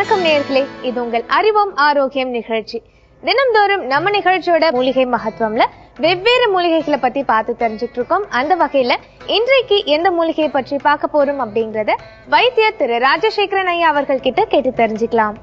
வணக்கம் நேயர்களே இது உங்கள் அறிவோம் ஆரோக்கியம் நிகழ்ச்சி தினம்தோறும் நம்ம நிகழ்ச்சியோட மூலிகை மகத்துவம்ல வெவ்வேறு மூலிகைகளை பத்தி பார்த்து தெரிஞ்சுட்டு இருக்கோம் அந்த வகையில இன்றைக்கு எந்த மூலிகையை பற்றி பார்க்க போறோம் அப்படிங்கறத வைத்தியர் திரு ராஜசேகரன் ஐயா அவர்கள் கிட்ட கேட்டு தெரிஞ்சுக்கலாம்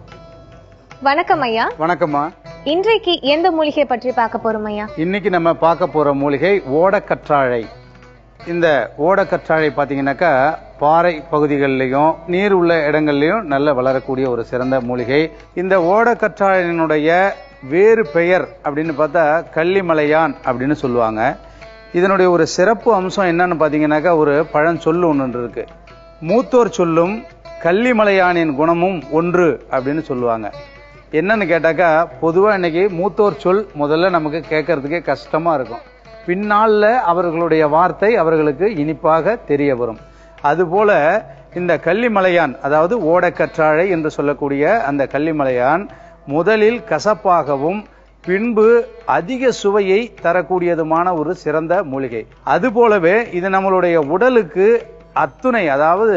வணக்கம் ஐயா வணக்கம்மா இன்றைக்கு எந்த மூலிகையை பற்றி பார்க்க போறோம் ஐயா இன்னைக்கு நம்ம பார்க்க போற மூலிகை ஓடக்கற்றாழை இந்த ஓடக்கற்றாழை பாத்தீங்கன்னாக்கா பாறை பகுதிகளிலையும் நீர் உள்ள இடங்கள்லயும் நல்ல வளரக்கூடிய ஒரு சிறந்த மூலிகை இந்த ஓடக்கற்றாழையினுடைய வேறு பெயர் அப்படின்னு பார்த்தா கள்ளிமலையான் அப்படின்னு சொல்லுவாங்க இதனுடைய ஒரு சிறப்பு அம்சம் என்னன்னு பாத்தீங்கன்னாக்கா ஒரு பழஞ்சொல்லு ஒன்று இருக்கு மூத்தோர் சொல்லும் கள்ளிமலையானின் குணமும் ஒன்று அப்படின்னு சொல்லுவாங்க என்னன்னு கேட்டாக்கா பொதுவா இன்னைக்கு மூத்தோர் சொல் முதல்ல நமக்கு கேட்கறதுக்கே கஷ்டமா இருக்கும் பின்னால அவர்களுடைய வார்த்தை அவர்களுக்கு இனிப்பாக தெரிய வரும் அதுபோல இந்த கள்ளிமலையான் அதாவது ஓடக்கற்றாழை என்று சொல்லக்கூடிய அந்த கள்ளிமலையான் முதலில் கசப்பாகவும் பின்பு அதிக சுவையை தரக்கூடியதுமான ஒரு சிறந்த மூலிகை அதுபோலவே இது நம்மளுடைய உடலுக்கு அத்துணை அதாவது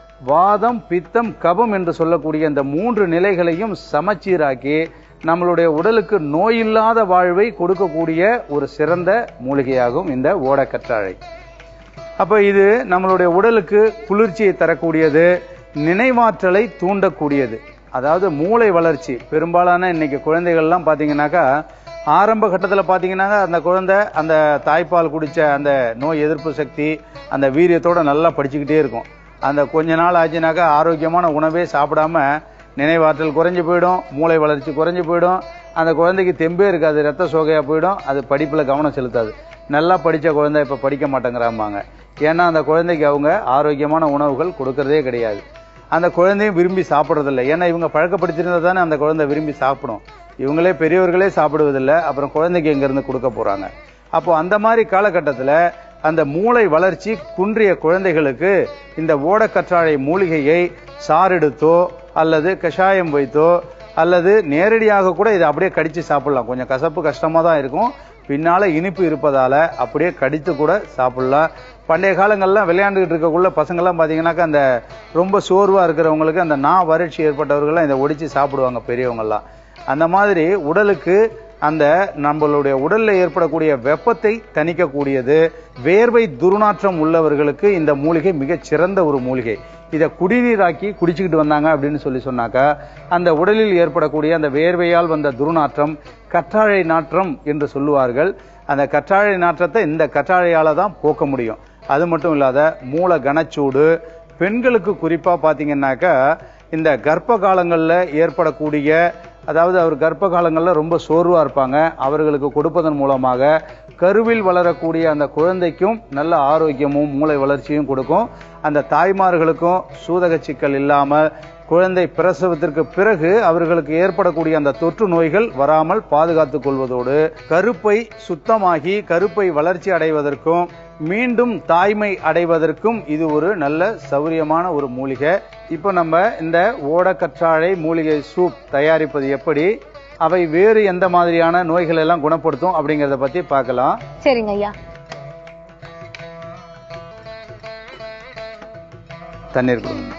வாதம் பித்தம் கபம் என்று சொல்லக்கூடிய இந்த மூன்று நிலைகளையும் சமச்சீராக்கி நம்மளுடைய உடலுக்கு நோயில்லாத வாழ்வை கொடுக்கக்கூடிய ஒரு சிறந்த மூலிகையாகும் இந்த ஓடக்கற்றாழை அப்ப இது நம்மளுடைய உடலுக்கு குளிர்ச்சியை தரக்கூடியது நினைவாற்றலை தூண்டக்கூடியது அதாவது மூளை வளர்ச்சி பெரும்பாலான இன்னைக்கு குழந்தைகள்லாம் பாத்தீங்கன்னாக்கா ஆரம்ப கட்டத்தில் பார்த்தீங்கன்னாக்கா அந்த குழந்தை அந்த தாய்ப்பால் குடிச்ச அந்த நோய் எதிர்ப்பு சக்தி அந்த வீரியத்தோட நல்லா படிச்சுக்கிட்டே இருக்கும் அந்த கொஞ்ச நாள் ஆச்சுனாக்கா ஆரோக்கியமான உணவே சாப்பிடாம நினைவாற்றல் குறைஞ்சு போயிடும் மூளை வளர்ச்சி குறைஞ்சு போயிடும் அந்த குழந்தைக்கு தெம்பே இருக்காது ரத்த சோகையா போயிடும் அது படிப்புல கவனம் செலுத்தாது நல்லா படிச்ச குழந்தை இப்ப படிக்க மாட்டேங்கிறாம்பாங்க ஏன்னா அந்த குழந்தைக்கு அவங்க ஆரோக்கியமான உணவுகள் கொடுக்கறதே கிடையாது அந்த குழந்தையும் விரும்பி சாப்பிட்றதில்ல ஏன்னா இவங்க பழக்கப்படுத்திருந்தா தானே அந்த குழந்தை விரும்பி சாப்பிடும் இவங்களே பெரியவர்களே சாப்பிடுவதில்லை அப்புறம் குழந்தைக்கு எங்க இருந்து கொடுக்க போறாங்க அப்போ அந்த மாதிரி காலகட்டத்தில் அந்த மூளை வளர்ச்சி குன்றிய குழந்தைகளுக்கு இந்த ஓடக்கற்றாழை மூலிகையை சாறெடுத்தோ அல்லது கஷாயம் வைத்தோ அல்லது நேரடியாக கூட இதை அப்படியே கடிச்சு சாப்பிடலாம் கொஞ்சம் கசப்பு கஷ்டமா தான் இருக்கும் பின்னால இனிப்பு இருப்பதால அப்படியே கடித்து கூட சாப்பிடலாம் பண்டைய காலங்கள்லாம் விளையாண்டுகிட்டு இருக்கக்குள்ள பசங்கள்லாம் பாத்தீங்கன்னாக்கா அந்த ரொம்ப சோர்வா இருக்கிறவங்களுக்கு அந்த நா வறட்சி ஏற்பட்டவர்கள்லாம் இதை ஒடிச்சு சாப்பிடுவாங்க பெரியவங்கெல்லாம் அந்த மாதிரி உடலுக்கு அந்த நம்மளுடைய உடல்ல ஏற்படக்கூடிய வெப்பத்தை தணிக்கக்கூடியது வேர்வை துர்நாற்றம் உள்ளவர்களுக்கு இந்த மூலிகை மிகச் சிறந்த ஒரு மூலிகை இதை குடிநீராக்கி குடிச்சுக்கிட்டு வந்தாங்க அப்படின்னு சொல்லி சொன்னாக்கா அந்த உடலில் ஏற்படக்கூடிய அந்த வேர்வையால் வந்த துர்நாற்றம் கற்றாழை நாற்றம் என்று சொல்லுவார்கள் அந்த கற்றாழை நாற்றத்தை இந்த கற்றாழையால தான் போக்க முடியும் அது மட்டும் இல்லாத மூல கனச்சூடு பெண்களுக்கு குறிப்பா பாத்தீங்கன்னாக்கா இந்த கர்ப்ப காலங்கள்ல ஏற்படக்கூடிய அதாவது அவர் கர்ப்ப காலங்களில் ரொம்ப சோர்வா இருப்பாங்க அவர்களுக்கு கொடுப்பதன் மூலமாக கருவில் வளரக்கூடிய அந்த குழந்தைக்கும் நல்ல ஆரோக்கியமும் மூளை வளர்ச்சியும் கொடுக்கும் அந்த தாய்மார்களுக்கும் சூதக சிக்கல் இல்லாமல் குழந்தை பிரசவத்திற்கு பிறகு அவர்களுக்கு ஏற்படக்கூடிய அந்த தொற்று நோய்கள் வராமல் பாதுகாத்துக் கொள்வதோடு கருப்பை சுத்தமாகி கருப்பை வளர்ச்சி அடைவதற்கும் மீண்டும் தாய்மை அடைவதற்கும் இது ஒரு நல்ல சௌரியமான ஒரு மூலிகை இப்போ நம்ம இந்த ஓடக்கற்றாழை மூலிகை சூப் தயாரிப்பது எப்படி அவை வேறு எந்த மாதிரியான நோய்கள் எல்லாம் குணப்படுத்தும் அப்படிங்கறத பத்தி பார்க்கலாம் சரிங்க ஐயா தண்ணீர் கொடுங்க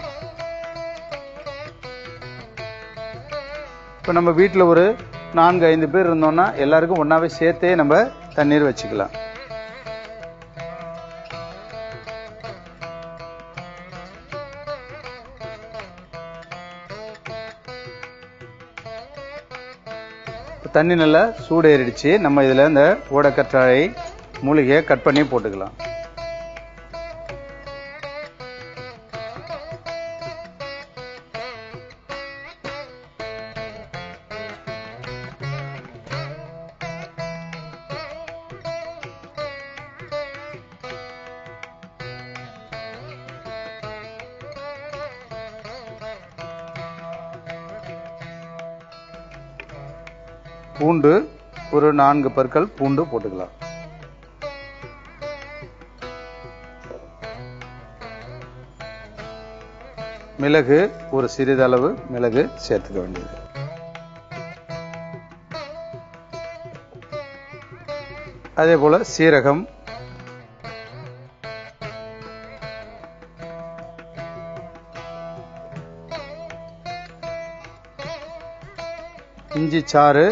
இப்போ நம்ம வீட்டில் ஒரு நான்கு ஐந்து பேர் இருந்தோம்னா எல்லாருக்கும் ஒன்னாவே சேர்த்தே நம்ம தண்ணீர் வச்சுக்கலாம் இப்ப தண்ணி நல்லா சூடேறிடுச்சு நம்ம இதுல இந்த ஓடக்கற்றாழை மூலிகையை கட் பண்ணி போட்டுக்கலாம் பூண்டு ஒரு நான்கு பற்கள் பூண்டு போட்டுக்கலாம் மிளகு ஒரு சிறிதளவு மிளகு சேர்த்துக்க வேண்டியது அதே போல சீரகம் இஞ்சி சாறு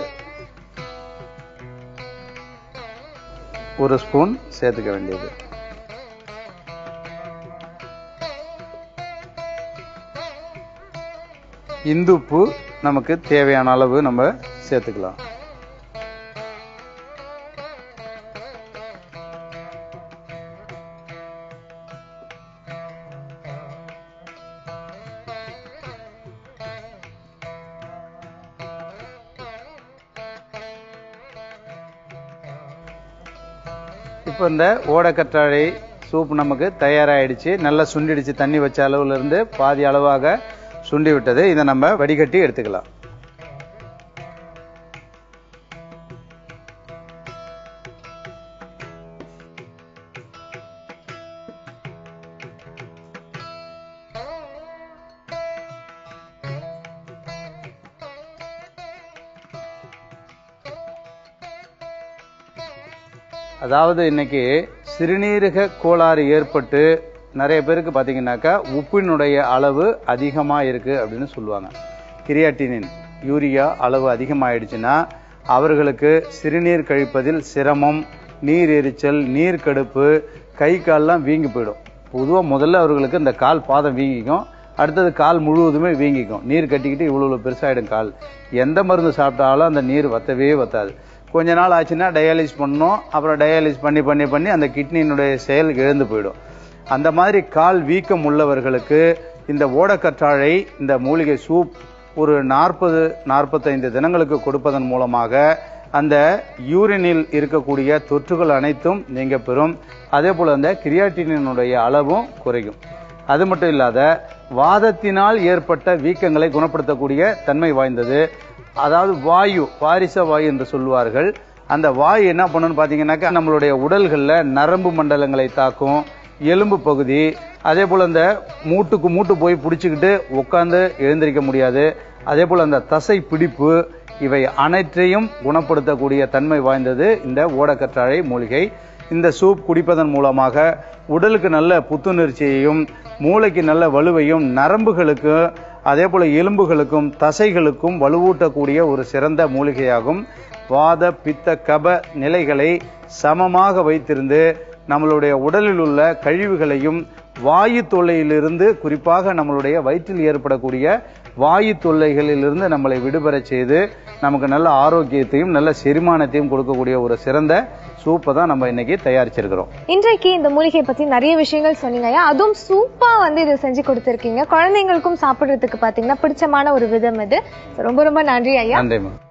ஒரு ஸ்பூன் சேர்த்துக்க வேண்டியது இந்துப்பு நமக்கு தேவையான அளவு நம்ம சேர்த்துக்கலாம் இப்போ இந்த ஓடக்கற்றாழை சூப் நமக்கு தயாராகிடுச்சு நல்லா சுண்டிடுச்சு தண்ணி வச்ச அளவுல இருந்து பாதி அளவாக சுண்டி விட்டது இதை நம்ம வடிகட்டி எடுத்துக்கலாம் அதாவது இன்னைக்கு சிறுநீரக கோளாறு ஏற்பட்டு நிறைய பேருக்கு பார்த்தீங்கன்னாக்கா உப்பினுடைய அளவு அதிகமாக இருக்கு அப்படின்னு சொல்லுவாங்க கிரியாட்டினின் யூரியா அளவு அதிகமாயிடுச்சுன்னா அவர்களுக்கு சிறுநீர் கழிப்பதில் சிரமம் நீர் எரிச்சல் நீர் கடுப்பு கை கால்லாம் வீங்கி போயிடும் பொதுவாக முதல்ல அவர்களுக்கு இந்த கால் பாதம் வீங்கிக்கும் அடுத்தது கால் முழுவதுமே வீங்கிக்கும் நீர் கட்டிக்கிட்டு இவ்வளவு பெருசாயிடும் கால் எந்த மருந்து சாப்பிட்டாலும் அந்த நீர் வத்தவே வத்தாது கொஞ்ச நாள் ஆச்சுன்னா டயாலிஸ் பண்ணணும் அப்புறம் டயாலிஸ் பண்ணி பண்ணி பண்ணி அந்த கிட்னியினுடைய செயல் இழந்து போயிடும் அந்த மாதிரி கால் வீக்கம் உள்ளவர்களுக்கு இந்த ஓடக்கற்றாழை இந்த மூலிகை சூப் ஒரு நாற்பது நாற்பத்தைந்து தினங்களுக்கு கொடுப்பதன் மூலமாக அந்த யூரினில் இருக்கக்கூடிய தொற்றுகள் அனைத்தும் நீங்க பெறும் அதே போல அந்த கிரியாட்டினுடைய அளவும் குறையும் அது மட்டும் இல்லாத வாதத்தினால் ஏற்பட்ட வீக்கங்களை குணப்படுத்தக்கூடிய தன்மை வாய்ந்தது அதாவது வாயு வாரிச வாயு என்று சொல்லுவார்கள் அந்த வாயு என்ன பண்ணுன்னு பாத்தீங்கன்னாக்கா நம்மளுடைய உடல்கள்ல நரம்பு மண்டலங்களை தாக்கும் எலும்பு பகுதி அதே போல இந்த மூட்டுக்கு மூட்டு போய் பிடிச்சிக்கிட்டு உட்காந்து எழுந்திருக்க முடியாது அதே போல அந்த தசை பிடிப்பு இவை அனைத்தையும் குணப்படுத்தக்கூடிய தன்மை வாய்ந்தது இந்த ஓடக்கற்றாழை மூலிகை இந்த சூப் குடிப்பதன் மூலமாக உடலுக்கு நல்ல புத்துணர்ச்சியையும் மூளைக்கு நல்ல வலுவையும் நரம்புகளுக்கு அதே போல எலும்புகளுக்கும் தசைகளுக்கும் வலுவூட்டக்கூடிய ஒரு சிறந்த மூலிகையாகும் வாத பித்த கப நிலைகளை சமமாக வைத்திருந்து நம்மளுடைய உடலில் உள்ள கழிவுகளையும் வாயு தொல்லையிலிருந்து குறிப்பாக நம்மளுடைய வயிற்றில் ஏற்படக்கூடிய வாயு தொல்லைகளிலிருந்து நம்மளை விடுபெறச் செய்து நமக்கு நல்ல ஆரோக்கியத்தையும் நல்ல செரிமானத்தையும் கொடுக்கக்கூடிய ஒரு சிறந்த சூப்பை தான் நம்ம இன்னைக்கு தயாரிச்சிருக்கிறோம் இன்றைக்கு இந்த மூலிகை பத்தி நிறைய விஷயங்கள் சொன்னீங்க ஐயா அதுவும் சூப்பா வந்து இதை செஞ்சு கொடுத்துருக்கீங்க குழந்தைங்களுக்கும் சாப்பிடுறதுக்கு பாத்தீங்கன்னா பிடிச்சமான ஒரு விதம் இது ரொம்ப ரொம்ப நன்றி ஐயா நன்றி மேம்